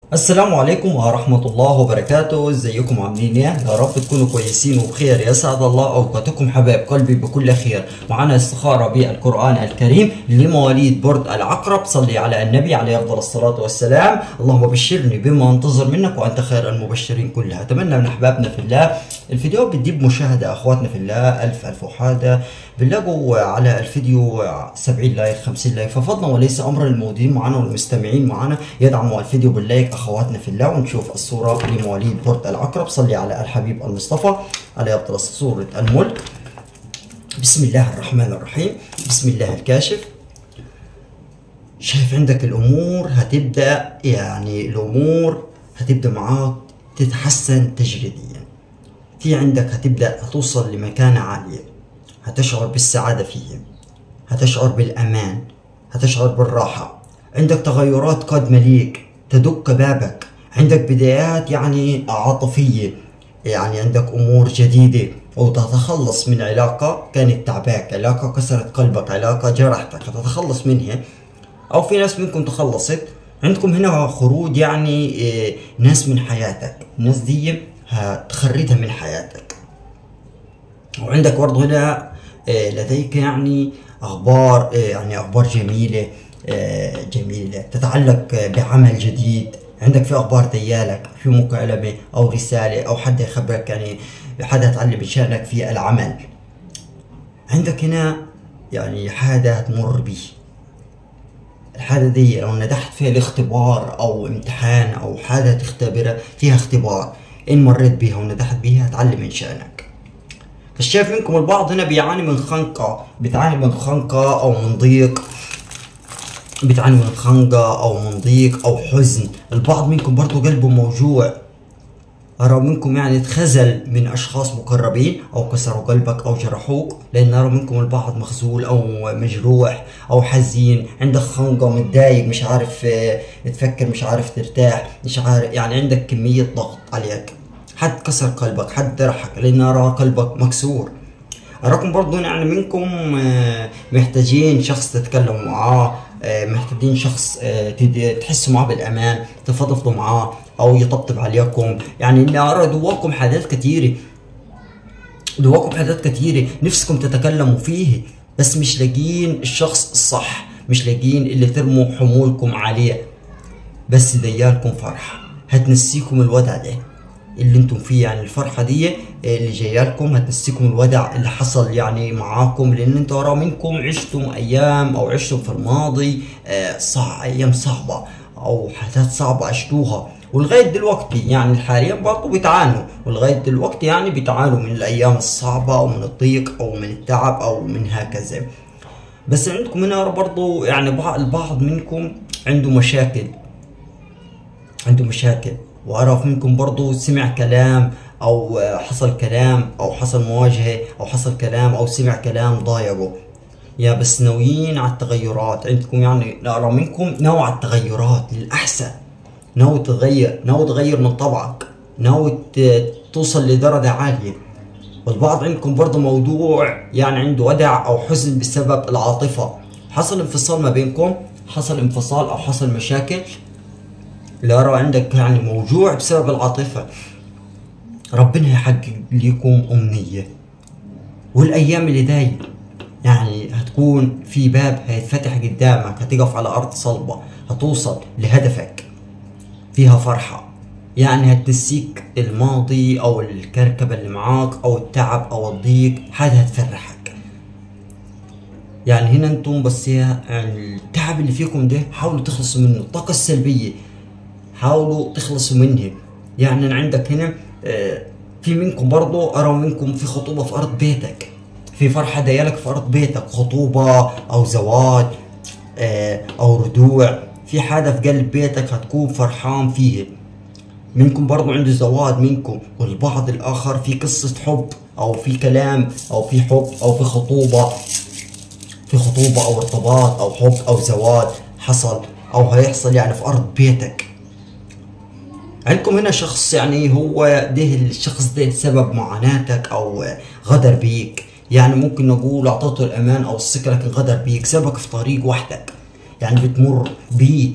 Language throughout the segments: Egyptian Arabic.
السلام عليكم ورحمة الله وبركاته ازيكم عاملين ايه يا رب تكونوا كويسين وبخير يسعد الله اوقاتكم حبايب قلبي بكل خير معنا استخارة بالقرآن الكريم لمواليد برد العقرب صلي على النبي عليه افضل الصلاة والسلام اللهم بشرني بما انتظر منك وانت خير المبشرين كلها اتمنى من احبابنا في الله الفيديو بتجيب مشاهدة اخواتنا في الله الف الف وحادة بنلاقوا على الفيديو 70 لايك 50 لايك ففضلا وليس امرا الموجودين معنا والمستمعين معنا يدعموا الفيديو باللايك اخواتنا في الله ونشوف الصوره لمواليد برد العقرب صلي على الحبيب المصطفى عليه افضل صوره الملك بسم الله الرحمن الرحيم بسم الله الكاشف شايف عندك الامور هتبدا يعني الامور هتبدا معاك تتحسن تجريديا في عندك هتبدا هتوصل لمكانه عاليه هتشعر بالسعاده فيه هتشعر بالامان هتشعر بالراحه عندك تغيرات قادمه ليك تدق بابك عندك بدايات يعني عاطفيه يعني عندك امور جديده وتتخلص من علاقه كانت تعباك علاقه كسرت قلبك علاقه جرحتك هتتخلص منها او في ناس منكم تخلصت عندكم هنا خروج يعني إيه، ناس من حياتك الناس دي هتخرجها من حياتك وعندك برضه هنا إيه، لديك يعني اخبار إيه، يعني اخبار جميله جميله تتعلق بعمل جديد عندك في اخبار ديالك في مكالمه او رساله او حد يخبرك يعني حدا يتعلم بشانك في العمل عندك هنا يعني حاجه هتمر به الحاجة دي لو نجحت فيها الاختبار او امتحان او حاجة تختبرها فيها اختبار ان مريت بيها ونجحت بيها هتعلم من شأنك فالشايف منكم البعض هنا بيعاني من خنقة بتعاني من خنقة او من ضيق بتعاني من خنقة او من ضيق او حزن البعض منكم برضو قلبه موجوع أرى منكم يعني تخزل من أشخاص مقربين أو كسروا قلبك أو جرحوك لأن أرى منكم البعض مخزول أو مجروح أو حزين عندك خنقة متضايق مش عارف آه، تفكر مش عارف ترتاح مش عارف يعني عندك كمية ضغط عليك حد كسر قلبك حد جرحك لأن أرى قلبك مكسور أراكم برضو يعني منكم آه، محتاجين شخص تتكلموا معاه آه، محتاجين شخص تحسوا معاه بالأمان تفضفضوا معاه او يطبطب عليكم يعني اني ارى دواكم حاجات كثيره دواكم حاجات كثيره نفسكم تتكلموا فيه بس مش لاقيين الشخص الصح مش لاقيين اللي ترموا حمولكم عليه بس ديالكم فرحه هتنسيكم الودع ده اللي انتم فيه يعني الفرحه دي اللي جايه لكم هتنسيكم الودع اللي حصل يعني معاكم لان انتوا ورا منكم عشتم ايام او عشتم في الماضي آه، صع ايام صعبه او حاجات صعبه عشتوها ولغايه دلوقتي يعني حاليا برضه بيتعانوا ولغايه دلوقتي يعني بيتعانوا من الايام الصعبه او من الضيق او من التعب او من هكذا بس عندكم هنا برضه يعني البعض منكم عنده مشاكل عنده مشاكل واعرف منكم برضه سمع كلام او حصل كلام او حصل مواجهه او حصل كلام او سمع كلام ضايقه يا بس ناويين على التغيرات عندكم يعني ارى منكم نوع على التغيرات للاحسن ناوي تغير ناوي تغير من طبعك ناوي توصل لدرجة عالية والبعض عندكم برضه موضوع يعني عنده ودع أو حزن بسبب العاطفة حصل انفصال ما بينكم حصل انفصال أو حصل مشاكل لا أرى عندك يعني موجوع بسبب العاطفة ربنا يحقق لكم أمنية والأيام اللي داي يعني هتكون في باب هيتفتح قدامك هتقف على أرض صلبة هتوصل لهدفك فيها فرحة يعني هتنسيك الماضي او الكركبة اللي معاك او التعب او الضيق حاجة هتفرحك يعني هنا انتم بس يعني التعب اللي فيكم ده حاولوا تخلصوا منه الطاقة السلبية حاولوا تخلصوا منها يعني عندك هنا آه، في منكم برضو ارى منكم في خطوبة في ارض بيتك في فرحة ديالك في ارض بيتك خطوبة او زواج آه، او ردوع في حدا في قلب بيتك هتكون فرحان فيه منكم برضو عنده زواج منكم والبعض الاخر في قصة حب او في كلام او في حب او في خطوبة في خطوبة او ارتباط او حب او زواج حصل او هيحصل يعني في ارض بيتك عندكم هنا شخص يعني هو ده الشخص ده سبب معاناتك او غدر بيك يعني ممكن نقول اعطيته الامان او الثقه لكن غدر بيك سبك في طريق وحدك يعني بتمر بيه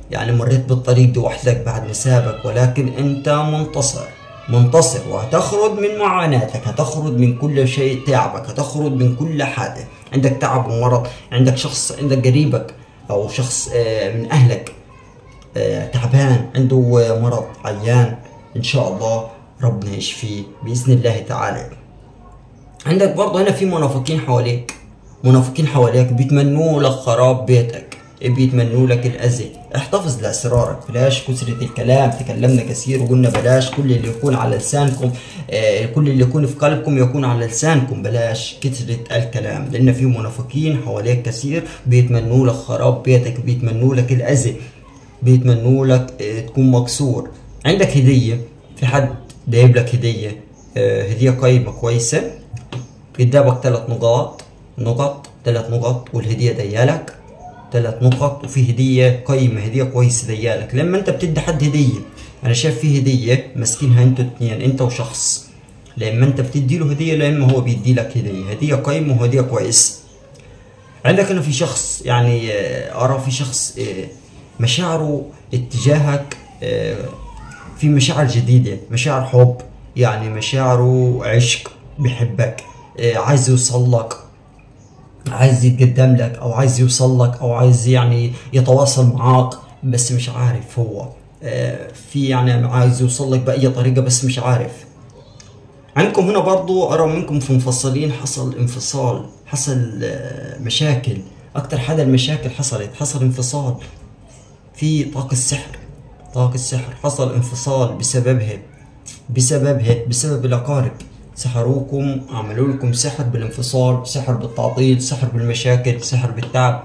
يعني مريت بالطريق دي وحدك بعد ما سابك ولكن انت منتصر منتصر وهتخرج من معاناتك هتخرج من كل شيء تعبك هتخرج من كل حاجة عندك تعب ومرض عندك شخص عندك قريبك او شخص آه، من اهلك آه، تعبان عنده مرض عيان ان شاء الله ربنا يشفيه باذن الله تعالى عندك برضه هنا في منافقين حواليك منافقين حواليك بيتمنوا لك خراب بيتك بيتمنوا لك الاذى احتفظ لاسرارك بلاش كثرة الكلام تكلمنا كثير وقلنا بلاش كل اللي يكون على لسانكم آه كل اللي يكون في قلبكم يكون على لسانكم بلاش كثرة الكلام لان في منافقين حواليك كثير بيتمنوا لك خراب بيتك بيتمنوا لك الاذى بيتمنوا لك آه تكون مكسور عندك هدية في حد جايب لك هدية آه هدية قيمة كويسة قدامك ثلاث نقاط نقط ثلاث نقط والهدية ديالك ثلاث نقط وفي هدية قيمة هدية كويسة ديالك لما انت بتدي حد هدية انا شايف في هدية ماسكينها انتوا اتنين انت وشخص لما انت بتدي له هدية لما هو بيدي لك هدية هدية قيمة وهدية كويسة عندك هنا في شخص يعني آه، ارى في شخص آه، مشاعره اتجاهك آه، في مشاعر جديدة مشاعر حب يعني مشاعره عشق بيحبك آه، عايز يوصل لك عايز يتقدم لك او عايز يوصل لك او عايز يعني يتواصل معاك بس مش عارف هو آه، في يعني عايز يوصل لك بأي طريقة بس مش عارف عندكم هنا برضو أرى منكم في منفصلين حصل انفصال حصل آه، مشاكل أكتر حاجة المشاكل حصلت حصل انفصال في طاقة السحر طاقة السحر حصل انفصال بسببها بسببها بسبب الأقارب سحروكم عملوا لكم سحر بالانفصال سحر بالتعطيل سحر بالمشاكل سحر بالتعب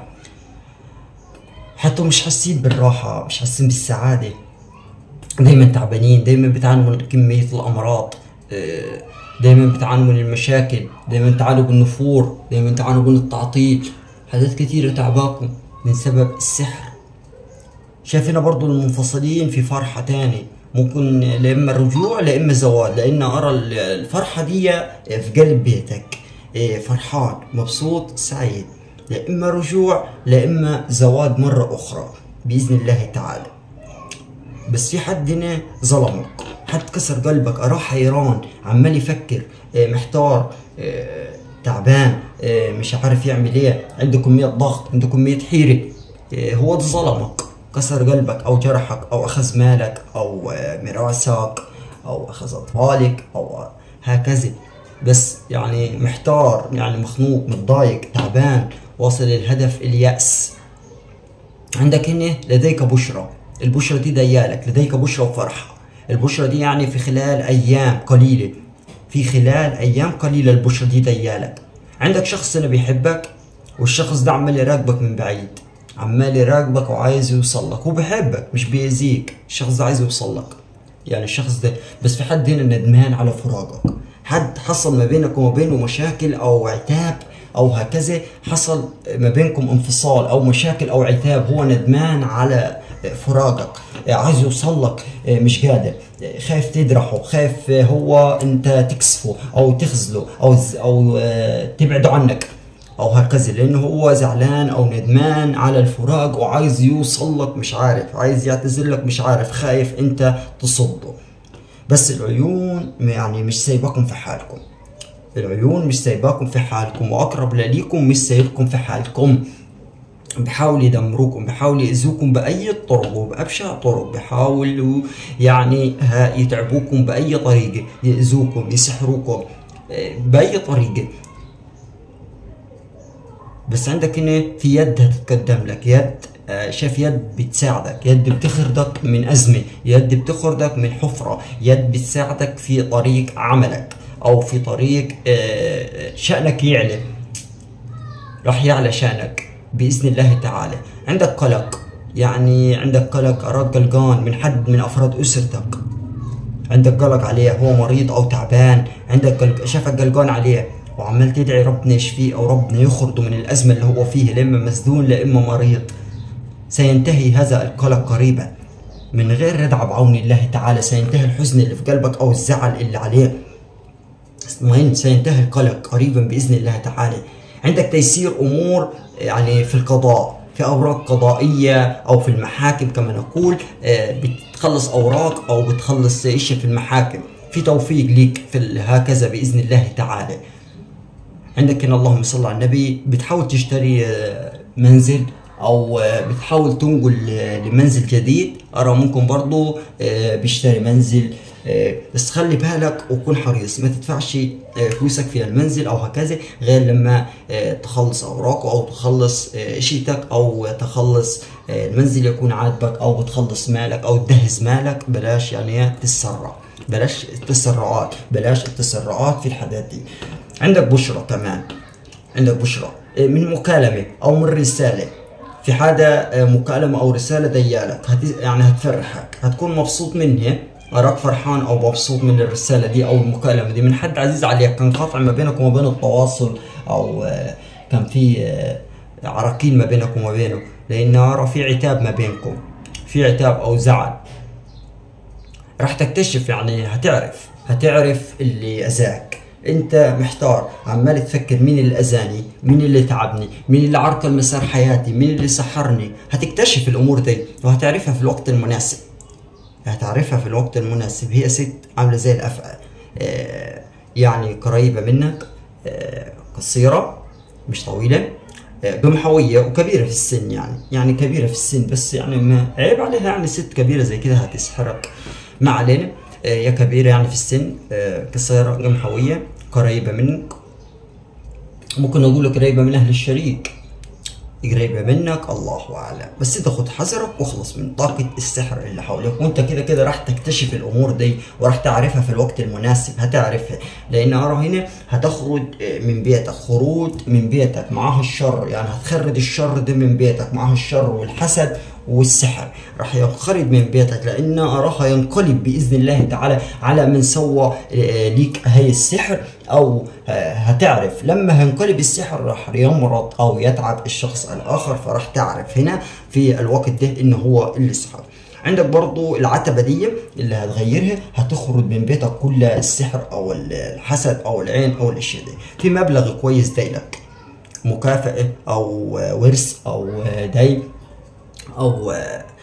حتى مش حاسين بالراحة مش حاسين بالسعادة دايما تعبانين دايما بتعانوا من كمية الأمراض آه، دايما بتعانوا من المشاكل دايما تعانوا بالنفور دايما تعانوا من التعطيل حاجات كتيرة تعباكم من سبب السحر شايفين برضو المنفصلين في فرحة تاني ممكن لا اما الرجوع لا اما الزواج لان ارى ال- الفرحة دي في قلب بيتك إيه، فرحان مبسوط سعيد لا اما رجوع لا اما زواج مرة اخرى باذن الله تعالى بس في حد هنا ظلمك حد كسر قلبك أراه حيران عمال يفكر آه، محتار آه، تعبان آه، مش عارف يعمل ايه عنده كمية ضغط عنده كمية حيرة آه، هو ده ظلمك كسر قلبك او جرحك او اخذ مالك او آه، ميراثك او اخذ اطفالك او هكذا بس يعني محتار يعني مخنوق متضايق تعبان واصل للهدف اليأس عندك هنا لديك بشرى البشرى دي ديالك لديك بشرى وفرحة البشرى دي يعني في خلال أيام قليلة في خلال أيام قليلة البشرى دي ديالك عندك شخص هنا بيحبك والشخص ده عمال يراقبك من بعيد عمال يراقبك وعايز يوصل لك وبيحبك مش بيأذيك الشخص ده عايز يوصل لك يعني الشخص ده بس في حد هنا ندمان على فراقك حد حصل ما بينك وما بينه مشاكل او عتاب او هكذا حصل ما بينكم انفصال او مشاكل او عتاب هو ندمان على فراقك عايز يوصل لك مش قادر خايف تجرحه خايف هو انت تكسفه او تخذله او او تبعده عنك او هكذا لانه هو زعلان او ندمان على الفراق وعايز يوصل لك مش عارف عايز يعتذر لك مش عارف خايف انت تصده بس العيون يعني مش سايباكم في حالكم العيون مش سايباكم في حالكم واقرب لليكم مش سايبكم في حالكم بحاول يدمروكم بحاول يأذوكم بأي طرق وبأبشع طرق بحاولوا يعني ها يتعبوكم بأي طريقة يأذوكم يسحروكم آه، بأي طريقة بس عندك هنا في يد هتتقدم لك يد آه، شايف يد بتساعدك يد بتخرجك من أزمة يد بتخرجك من حفرة يد بتساعدك في طريق عملك أو في طريق آه، شأنك يعلى راح يعلى شأنك بإذن الله تعالى عندك قلق يعني عندك قلق أراك قلقان من حد من أفراد أسرتك عندك قلق عليه هو مريض أو تعبان عندك قلق شافك قلقان عليه وعمال تدعي ربنا يشفيه أو ربنا يخرجه من الأزمة اللي هو فيها لا إما مسدون لا إما مريض سينتهي هذا القلق قريبا من غير ردع بعون الله تعالى سينتهي الحزن اللي في قلبك أو الزعل اللي عليه اطمئن سينتهي القلق قريبا باذن الله تعالى عندك تيسير امور يعني في القضاء في اوراق قضائيه او في المحاكم كما نقول آه، بتخلص اوراق او بتخلص اشياء في المحاكم في توفيق ليك في هكذا باذن الله تعالى عندك هنا اللهم صل على النبي بتحاول تشتري آه، منزل او آه، بتحاول تنقل لمنزل جديد ارى ممكن برضو بيشتري منزل بس خلي بالك وكن حريص ما تدفعش فلوسك في المنزل او هكذا غير لما تخلص اوراقه او تخلص شيتك او تخلص المنزل يكون عاجبك او تخلص مالك او تجهز مالك بلاش يعني تسرع بلاش التسرعات بلاش التسرعات في الحاجات دي عندك بشرة كمان عندك بشرة من مكالمة او من رسالة في حاجة مكالمة او رسالة ديالك يعني هتفرحك هتكون مبسوط منها اراك فرحان او مبسوط من الرساله دي او المكالمه دي من حد عزيز عليك كان قاطع ما بينك وما بين التواصل او كان في عراقيل ما بينك وما بينه لان ارى في عتاب ما بينكم في عتاب او زعل راح تكتشف يعني هتعرف هتعرف اللي اذاك انت محتار عمال تفكر مين اللي اذاني مين اللي تعبني مين اللي عرقل مسار حياتي مين اللي سحرني هتكتشف الامور دي وهتعرفها في الوقت المناسب هتعرفها في الوقت المناسب هي ست عامله زي الافعى آه يعني قريبه منك آه قصيره مش طويله آه قمحويه وكبيره في السن يعني يعني كبيره في السن بس يعني ما عيب عليها يعني ست كبيره زي كده هتسحرك ما علينا هي كبيره يعني في السن قصيره قمحويه قريبه منك ممكن اقول قريبه من اهل الشريك قريبه منك الله اعلم بس انت خد حذرك واخلص من طاقه السحر اللي حواليك وانت كده كده راح تكتشف الامور دي وراح تعرفها في الوقت المناسب هتعرفها لان ارى هنا هتخرج من بيتك خروج من بيتك معاه الشر يعني هتخرج الشر ده من بيتك معاه الشر والحسد والسحر راح ينخرج من بيتك لان اراها ينقلب باذن الله تعالى على من سوى ليك هي السحر او هتعرف لما هينقلب السحر راح يمرض او يتعب الشخص الاخر فراح تعرف هنا في الوقت ده ان هو اللي سحر عندك برضو العتبة دي اللي هتغيرها هتخرج من بيتك كل السحر او الحسد او العين او الاشياء دي في مبلغ كويس دايلك مكافأة او ورث او دين او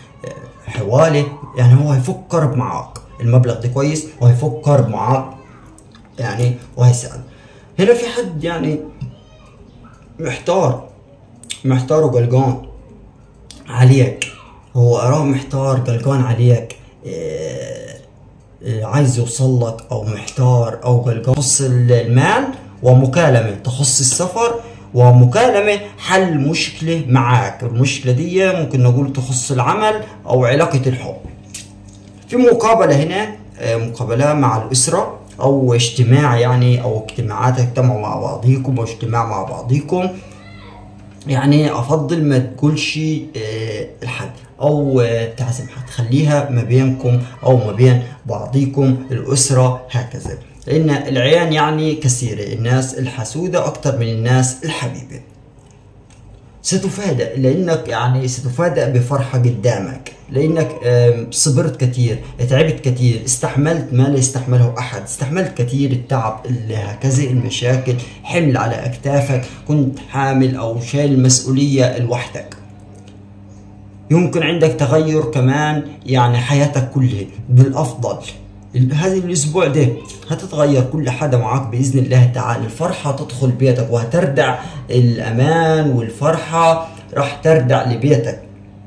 حوالي يعني هو هيفكر معاك المبلغ ده كويس وهيفكر معاك يعني وهيسأل هنا في حد يعني محتار محتار وقلقان عليك هو أراه محتار قلقان عليك عايز يوصل لك أو محتار أو قلقان تخص المال ومكالمة تخص السفر ومكالمة حل مشكلة معاك المشكلة دي ممكن نقول تخص العمل أو علاقة الحب في مقابلة هنا مقابلة مع الأسرة أو اجتماع يعني أو اجتماعات تجتمعوا مع بعضيكم أو اجتماع مع بعضيكم يعني أفضل ما تقولش لحد أو تعزم حد خليها ما بينكم أو ما بين بعضيكم الأسرة هكذا لان العيان يعني كثيره الناس الحسوده اكثر من الناس الحبيبه ستفاجأ لانك يعني ستفاجأ بفرحه قدامك لانك صبرت كثير تعبت كثير استحملت ما لا يستحمله احد استحملت كثير التعب هكذا المشاكل حمل على اكتافك كنت حامل او شايل المسؤوليه لوحدك يمكن عندك تغير كمان يعني حياتك كلها بالافضل هذا الاسبوع ده هتتغير كل حاجه معاك باذن الله تعالى الفرحه تدخل بيتك وهتردع الامان والفرحه راح تردع لبيتك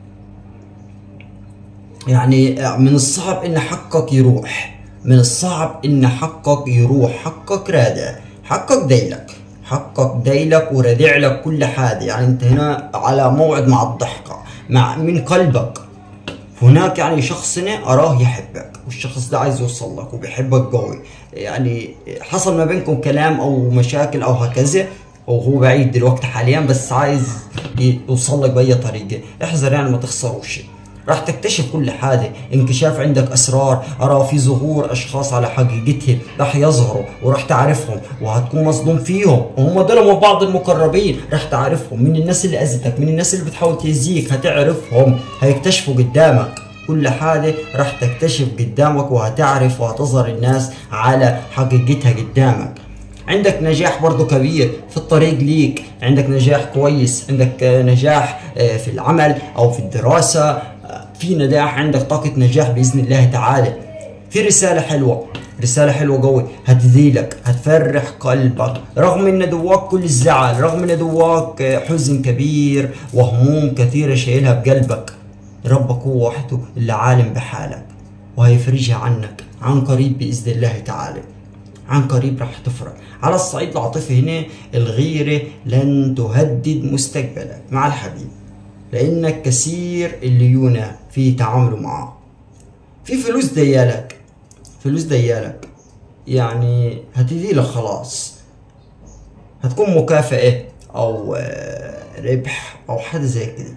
يعني من الصعب ان حقك يروح من الصعب ان حقك يروح حقك رادع حقك دايلك حقك دايلك وردع لك كل حاجه يعني انت هنا على موعد مع الضحكه مع من قلبك هناك يعني شخص اراه يحبك والشخص ده عايز يوصل لك وبيحبك قوي يعني حصل ما بينكم كلام او مشاكل او هكذا وهو بعيد دلوقتي حاليا بس عايز يوصل لك باي طريقه احذر يعني ما تخسروش راح تكتشف كل حاجه انكشاف عندك اسرار ارى في ظهور اشخاص على حقيقتهم راح يظهروا وراح تعرفهم وهتكون مصدوم فيهم وهم دول من بعض المقربين راح تعرفهم من الناس اللي اذتك من الناس اللي بتحاول تاذيك هتعرفهم هيكتشفوا قدامك كل حاجة راح تكتشف قدامك وهتعرف وهتظهر الناس على حقيقتها قدامك عندك نجاح برضو كبير في الطريق ليك عندك نجاح كويس عندك آه، نجاح آه، في العمل او في الدراسة آه، في نجاح عندك طاقة نجاح بإذن الله تعالى في رسالة حلوة رسالة حلوة قوي هتذيلك هتفرح قلبك رغم ان دواك كل الزعل رغم ان دواك حزن كبير وهموم كثيرة شايلها بقلبك ربك هو وحده اللي عالم بحالك وهيفرجها عنك عن قريب بإذن الله تعالى عن قريب راح تفرج على الصعيد العاطفي هنا الغيرة لن تهدد مستقبلك مع الحبيب لأنك كثير الليونة في تعامله معه في فلوس ديالك فلوس ديالك يعني هتجي لك خلاص هتكون مكافأة أو آه، ربح أو حاجة زي كده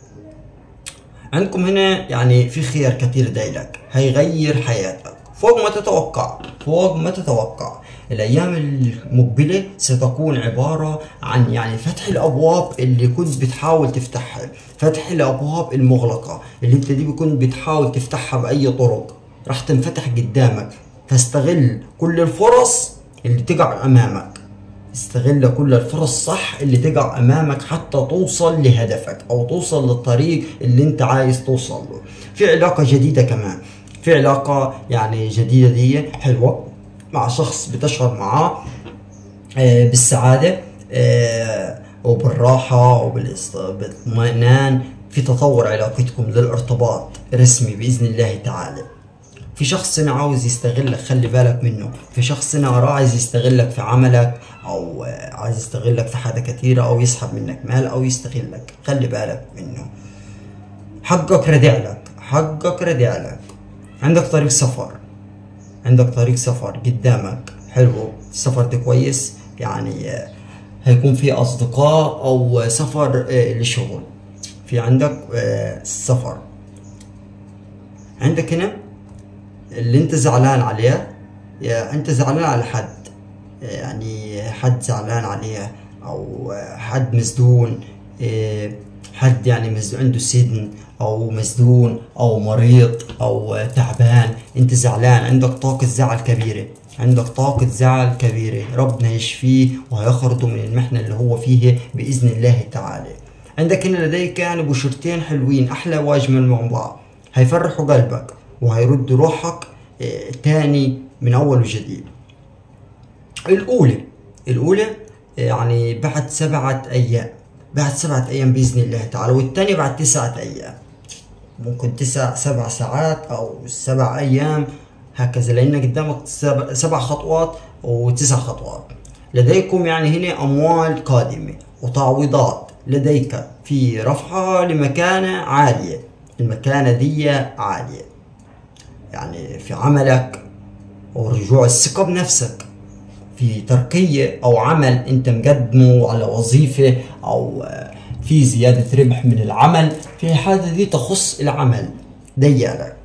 عندكم هنا يعني في خيار كتير دايلك هيغير حياتك فوق ما تتوقع فوق ما تتوقع الايام المقبله ستكون عباره عن يعني فتح الابواب اللي كنت بتحاول تفتحها فتح الابواب المغلقه اللي انت دي كنت بتحاول تفتحها باي طرق راح تنفتح قدامك فاستغل كل الفرص اللي تقع امامك استغل كل الفرص صح اللي تقع امامك حتى توصل لهدفك او توصل للطريق اللي انت عايز توصل له في علاقة جديدة كمان في علاقة يعني جديدة دي حلوة مع شخص بتشعر معاه آه، بالسعادة آه، وبالراحة وبالاطمئنان في تطور علاقتكم للارتباط رسمي بإذن الله تعالى في شخص هنا عاوز يستغلك خلي بالك منه في شخص هنا وراه عايز يستغلك في عملك او عايز يستغلك في حاجه كثيره او يسحب منك مال او يستغلك خلي بالك منه حقك ردع لك حقك ردع لك عندك طريق سفر عندك طريق سفر قدامك حلو السفر ده كويس يعني هيكون في اصدقاء او سفر آه، لشغل في عندك آه، سفر عندك هنا اللي انت زعلان عليه يا انت زعلان على حد يعني حد زعلان عليه او حد مسدون إيه، حد يعني عنده سجن او مسدون او مريض او تعبان انت زعلان عندك طاقة زعل كبيرة عندك طاقة زعل كبيرة ربنا يشفيه وهيخرجه من المحنة اللي هو فيها بإذن الله تعالى عندك هنا لديك يعني بشرتين حلوين أحلى وأجمل من بعض هيفرحوا قلبك وهيرد روحك آه، تاني من اول وجديد الاولى الاولى آه، يعني بعد سبعة ايام بعد سبعة ايام باذن الله تعالى والثانية بعد تسعة ايام ممكن تسع سبع ساعات او سبع ايام هكذا لان قدامك سبع, سبع خطوات وتسع خطوات لديكم يعني هنا اموال قادمة وتعويضات لديك في رفعها لمكانة عالية المكانة دي عالية يعني في عملك ورجوع الثقة بنفسك في ترقية أو عمل أنت مقدمه على وظيفة أو في زيادة ربح من العمل في حاجة دي تخص العمل ديالك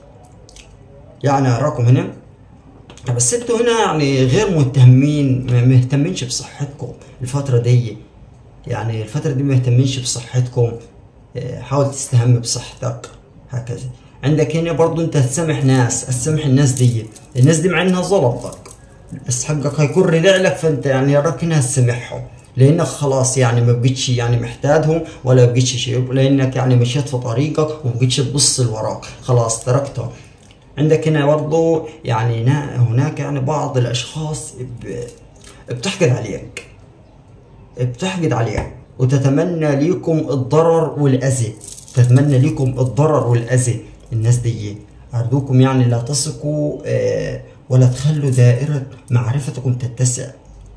يعني أراكم هنا بس انتوا هنا يعني غير مهتمين ما مهتمينش بصحتكم الفترة دي يعني الفترة دي ما مهتمينش بصحتكم حاول تستهم بصحتك هكذا عندك هنا برضو انت تسامح ناس تسامح الناس دي الناس دي مع انها ظلمتك بس حقك هيكون رجع لك فانت يعني راك هنا تسامحهم لانك خلاص يعني ما بقيتش يعني محتاجهم ولا بقيتش شيء لانك يعني مشيت في طريقك وما بقيتش تبص لوراك خلاص تركته عندك هنا برضو يعني هناك يعني بعض الاشخاص بتحقد عليك بتحقد عليك وتتمنى ليكم الضرر والاذى تتمنى ليكم الضرر والاذى الناس دي أرجوكم يعني لا تثقوا آه، ولا تخلوا دائرة معرفتكم تتسع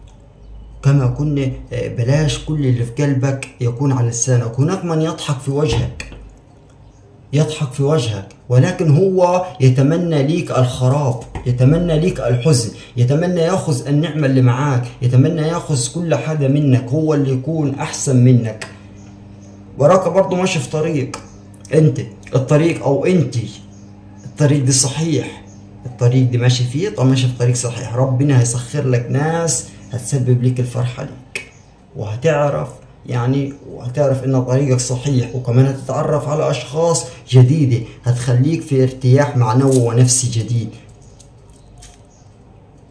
كما كنا آه، بلاش كل اللي في قلبك يكون على لسانك هناك من يضحك في وجهك يضحك في وجهك ولكن هو يتمنى ليك الخراب يتمنى ليك الحزن يتمنى ياخذ النعمة اللي معاك يتمنى ياخذ كل حاجة منك هو اللي يكون أحسن منك وراك برضه ماشي في طريق انت الطريق او انت الطريق دي صحيح الطريق دي ماشي فيه طب ماشي في طريق صحيح ربنا هيسخر لك ناس هتسبب لك الفرحة ليك وهتعرف يعني وهتعرف ان طريقك صحيح وكمان هتتعرف على اشخاص جديدة هتخليك في ارتياح معنوي ونفسي جديد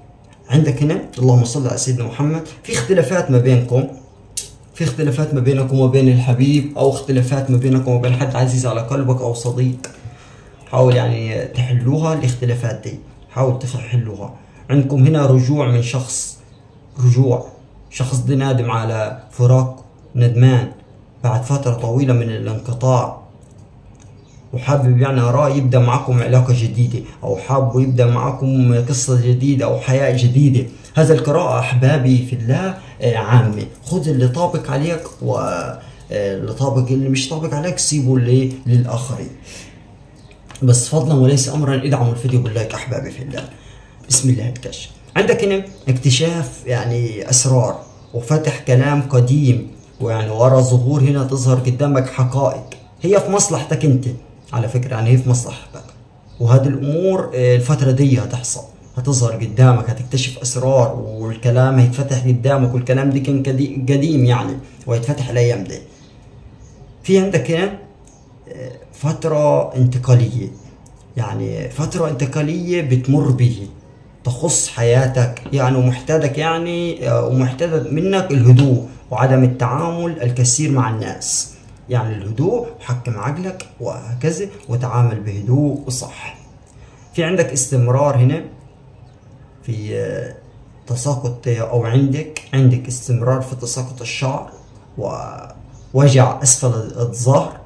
عندك هنا اللهم صل على سيدنا محمد في اختلافات ما بينكم في اختلافات ما بينكم وبين الحبيب او اختلافات ما بينكم وبين حد عزيز على قلبك او صديق حاول يعني تحلوها الاختلافات دي حاول تحلوها عندكم هنا رجوع من شخص رجوع شخص دي نادم على فراق ندمان بعد فترة طويلة من الانقطاع وحابب يعني أراه يبدأ معكم علاقة جديدة أو حابب يبدأ معكم قصة جديدة أو حياة جديدة هذا القراءة أحبابي في الله آه، عامة خذ اللي طابق عليك واللي طابق اللي مش طابق عليك سيبه للآخرين بس فضلا وليس أمرا ادعموا الفيديو باللايك أحبابي في الله بسم الله الكشف عندك هنا اكتشاف يعني أسرار وفتح كلام قديم ويعني ورا ظهور هنا تظهر قدامك حقائق هي في مصلحتك انت على فكرة يعني هي في مصلحتك وهذه الأمور آه، الفترة دي هتحصل هتظهر قدامك هتكتشف اسرار والكلام هيتفتح قدامك والكلام دي كان قديم يعني وهيتفتح الايام دي في عندك هنا آه، فترة انتقالية يعني فترة انتقالية بتمر به تخص حياتك يعني ومحتاجك يعني آه، ومحتاج منك الهدوء وعدم التعامل الكثير مع الناس يعني الهدوء حكم عقلك وهكذا وتعامل بهدوء وصح في عندك استمرار هنا في آه، تساقط او عندك عندك استمرار في تساقط الشعر ووجع اسفل الظهر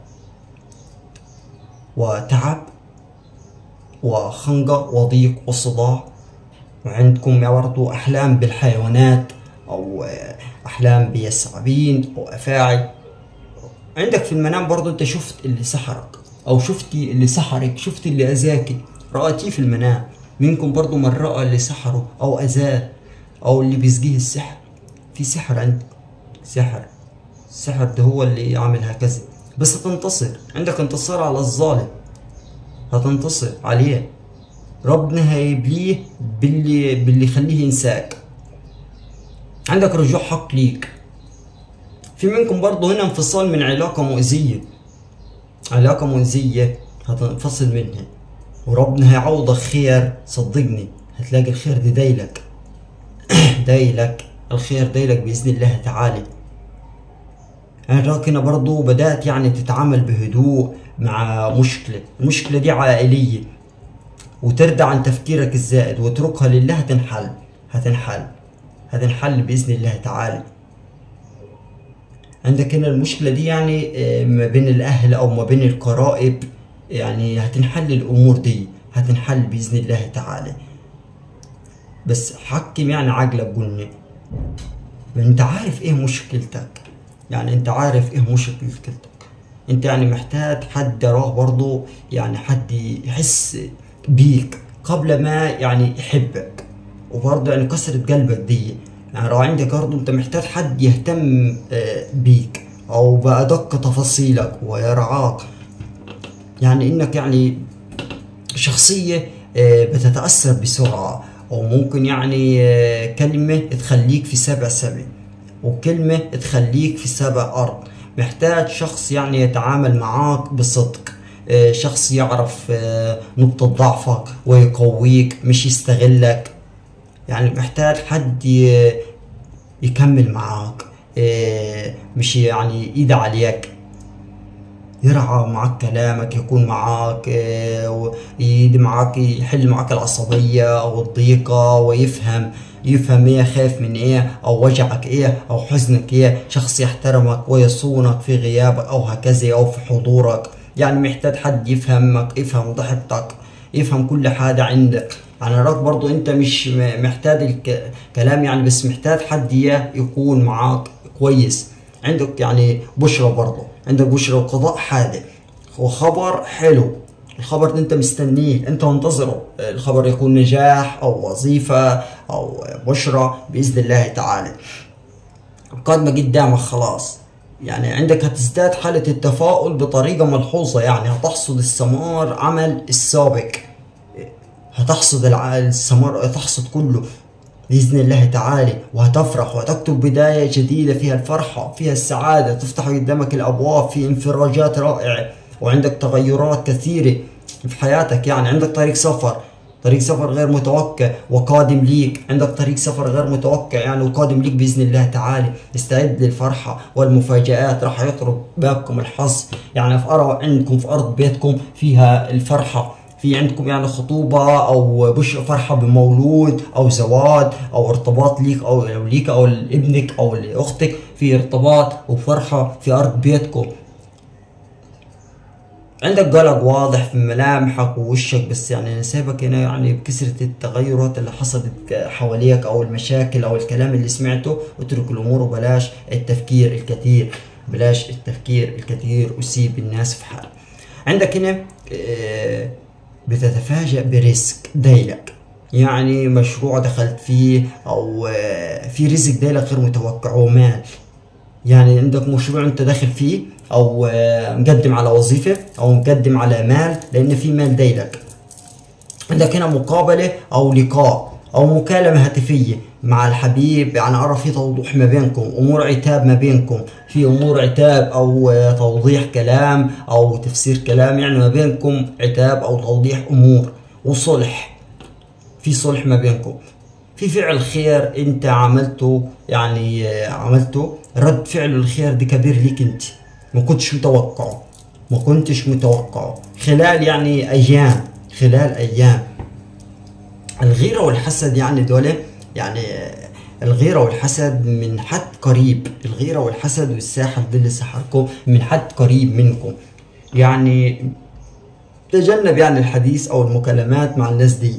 وتعب وخنقة وضيق وصداع وعندكم برضو أحلام بالحيوانات أو آه، أحلام بالثعابين أو أفاعي عندك في المنام برضو أنت شفت اللي سحرك أو شفتي اللي سحرك شفت اللي أذاكي رأتيه في المنام منكم برضو من رأى اللي سحره أو أذاه أو اللي بيسقيه السحر في سحر عندك سحر السحر ده هو اللي يعمل هكذا بس هتنتصر عندك انتصار على الظالم هتنتصر عليه ربنا هيبليه باللي باللي يخليه ينساك عندك رجوع حق ليك في منكم برضه هنا انفصال من علاقة مؤذية علاقة مؤذية هتنفصل منها وربنا هيعوضك خير صدقني هتلاقي الخير دي دايلك دايلك الخير دايلك بإذن الله تعالى هنا برضو بدأت يعني تتعامل بهدوء مع مشكلة المشكلة دي عائلية وتردع عن تفكيرك الزائد واتركها لله هتنحل هتنحل هتنحل بإذن الله تعالى عندك هنا المشكلة دي يعني آه، ما بين الأهل أو ما بين القرائب يعني هتنحل الأمور دي هتنحل بإذن الله تعالى بس حكم يعني عقلك قلنا انت عارف ايه مشكلتك يعني انت عارف ايه مشكلتك انت يعني محتاج حد يراه برضه يعني حد يحس بيك قبل ما يعني يحبك وبرضه يعني كسرة قلبك دي يعني لو عندك برضه انت محتاج حد يهتم آه، بيك او بأدق تفاصيلك ويرعاك يعني انك يعني شخصية آه، بتتأثر بسرعة او ممكن يعني آه، كلمة تخليك في سبع سبع وكلمة تخليك في سبع أرض محتاج شخص يعني يتعامل معاك بصدق آه، شخص يعرف آه، نقطة ضعفك ويقويك مش يستغلك يعني محتاج حد يكمل معاك آه، مش يعني ايد عليك يرعى معك كلامك يكون معك يدي معك يحل معك العصبية أو الضيقة ويفهم يفهم ايه خايف من ايه او وجعك ايه او حزنك ايه شخص يحترمك ويصونك في غيابك او هكذا او في حضورك يعني محتاج حد يفهمك يفهم ضحكتك يفهم كل حاجة عندك يعني راك برضو انت مش محتاج الكلام يعني بس محتاج حد يكون معاك كويس عندك يعني بشرة برضو عندك بشرة وقضاء حادث وخبر حلو الخبر ده انت مستنيه انت منتظره الخبر يكون نجاح او وظيفة او بشرة باذن الله تعالى قادمة قدامك خلاص يعني عندك هتزداد حالة التفاؤل بطريقة ملحوظة يعني هتحصد الثمار عمل السابق هتحصد الثمار هتحصد كله بإذن الله تعالى وهتفرح وهتكتب بداية جديدة فيها الفرحة فيها السعادة تفتح قدامك الأبواب في انفراجات رائعة وعندك تغيرات كثيرة في حياتك يعني عندك طريق سفر طريق سفر غير متوقع وقادم ليك عندك طريق سفر غير متوقع يعني وقادم ليك باذن الله تعالى استعد للفرحه والمفاجات راح يطرق بابكم الحظ يعني في ارى عندكم في ارض بيتكم فيها الفرحه في عندكم يعني خطوبة أو بش فرحة بمولود أو زواج أو ارتباط ليك أو ليك أو لابنك أو لأختك في ارتباط وفرحة في أرض بيتكم عندك قلق واضح في ملامحك ووشك بس يعني انا سايبك هنا يعني بكثرة التغيرات اللي حصلت حواليك او المشاكل او الكلام اللي سمعته اترك الامور وبلاش التفكير الكثير بلاش التفكير الكثير وسيب الناس في حال عندك هنا آه، بتتفاجأ برزق دايلك يعني مشروع دخلت فيه او آه، في رزق دايلك غير متوقع ومال يعني عندك مشروع انت داخل فيه او آه، مقدم على وظيفه او مقدم على مال لان في مال دايلك عندك هنا مقابله او لقاء او مكالمه هاتفيه مع الحبيب يعني ارى في توضيح ما بينكم امور عتاب ما بينكم في امور عتاب او آه، توضيح كلام او تفسير كلام يعني ما بينكم عتاب او توضيح امور وصلح في صلح ما بينكم في فعل خير انت عملته يعني آه، عملته رد فعل الخير ده كبير ليك انت ما كنتش متوقعه ما كنتش متوقعه خلال يعني ايام خلال ايام الغيرة والحسد يعني دول يعني آه، الغيرة والحسد من حد قريب الغيرة والحسد والساحر ده اللي سحركم من حد قريب منكم يعني تجنب يعني الحديث او المكالمات مع الناس دي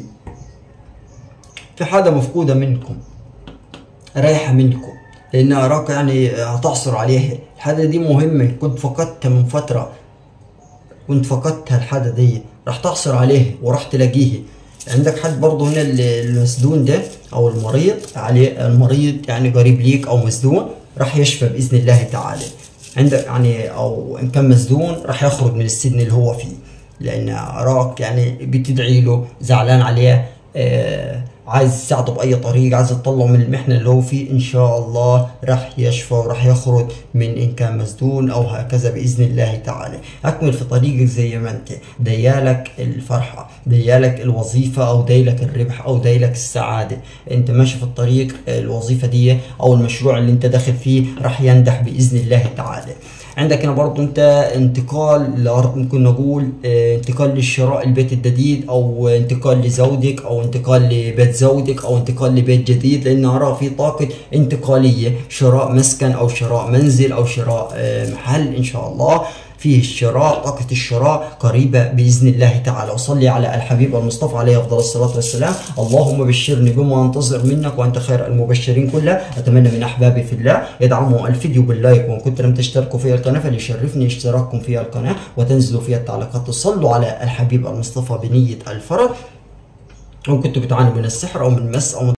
في حاجة مفقودة منكم رايحة منكم لأن أراك يعني هتعثر عليها الحاجة دي مهمة كنت فقدتها من فترة كنت فقدتها الحاجة دي راح تعثر عليه وراح تلاقيه عندك حد برضه هنا اللي- المسدون ده او المريض عليه المريض يعني قريب ليك او مسدون راح يشفى باذن الله تعالى عندك يعني او ان كان مسدون راح يخرج من السجن اللي هو فيه لان اراك يعني بتدعي له زعلان عليه آه عايز تساعده باي طريقه عايز تطلعه من المحنه اللي هو فيه ان شاء الله راح يشفى وراح يخرج من ان كان مسدون او هكذا باذن الله تعالى اكمل في طريقك زي ما انت ديالك الفرحه ديالك الوظيفه او ديلك الربح او ديلك السعاده انت ماشي في الطريق الوظيفه دي او المشروع اللي انت داخل فيه راح ينجح باذن الله تعالى عندك هنا برضو انت انتقال لارض ممكن نقول اه، انتقال للشراء البيت الجديد او انتقال لزوجك او انتقال لبيت زوجك او انتقال لبيت جديد لان ارى في طاقه انتقاليه شراء مسكن او شراء منزل او شراء اه، محل ان شاء الله فيه الشراء طاقة الشراء قريبة بإذن الله تعالى وصلي على الحبيب المصطفى عليه أفضل الصلاة والسلام اللهم بشرني بما أنتظر منك وأنت خير المبشرين كلها أتمنى من أحبابي في الله يدعموا الفيديو باللايك وإن كنت لم تشتركوا في القناة فليشرفني اشتراككم في القناة وتنزلوا في التعليقات تصلوا على الحبيب المصطفى بنية الفرج وإن كنتوا بتعانوا من السحر أو من مس أو من